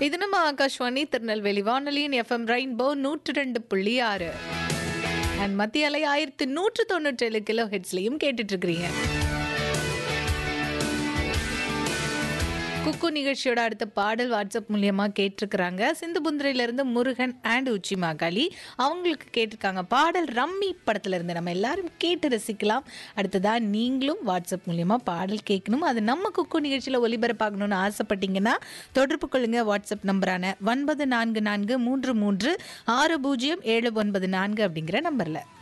இது நம்ம ஆகாஷ்வாணி திருநெல்வேலி வானொலியின் எஃப்எம் ரெயின்போ நூற்று ரெண்டு புள்ளி ஆறு அண்ட் மத்திய அலை ஆயிரத்தி நூற்று தொண்ணூற்றி ஏழு கிலோ ஹெட்ஸ்லையும் கேட்டுட்டு இருக்கிறீங்க குக்கு நிகழ்ச்சியோட அடுத்த பாடல் வாட்ஸ்அப் மூலியமா கேட்டிருக்கிறாங்க சிந்துபுந்திரையில இருந்து முருகன் அண்ட் உச்சி மாகாளி அவங்களுக்கு கேட்டிருக்காங்க பாடல் ரம்மி படத்துல இருந்து நம்ம எல்லாரும் கேட்டு ரசிக்கலாம் அடுத்ததா நீங்களும் வாட்ஸ்அப் மூலியமா பாடல் கேட்கணும் அது நம்ம குக்கு நிகழ்ச்சியில ஒளிபரப்பாகணும்னு ஆசைப்பட்டீங்கன்னா தொடர்பு கொள்ளுங்க வாட்ஸ்அப் நம்பரான ஒன்பது நான்கு நான்கு மூன்று மூன்று ஆறு பூஜ்ஜியம் ஏழு ஒன்பது நான்கு அப்படிங்கிற நம்பர்ல